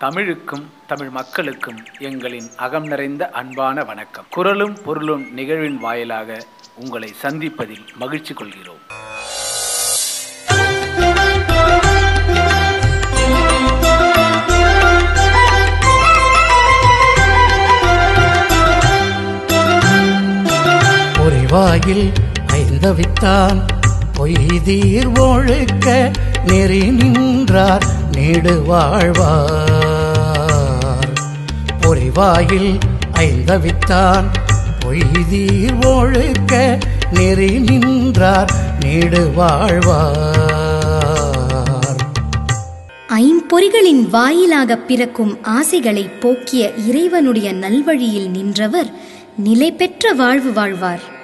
தமிழுக்கும் தமிழ் மக்களுக்கும் எங்களின் அகம் நிறைந்த அன்பான வணக்கம் குரலும் பொருளும் நிகழ்வின் வாயிலாக உங்களை சந்திப்பதில் மகிழ்ச்சி கொள்கிறோம் பொறிவாயில் ஐந்தவித்தான் பொய்தீர் ஒழுக்க நெறி நின்றார் நீடு வாழ்வார் பொறிவாயில் ஐந்தவித்தான் பொய்தீர் ஒழுக்க நெறி நின்றார் நீடு வாழ்வார் ஐம்பொறிகளின் வாயிலாக பிறக்கும் ஆசைகளை போக்கிய இறைவனுடைய நல்வழியில் நின்றவர் நிலை பெற்ற வாழ்வு வாழ்வார்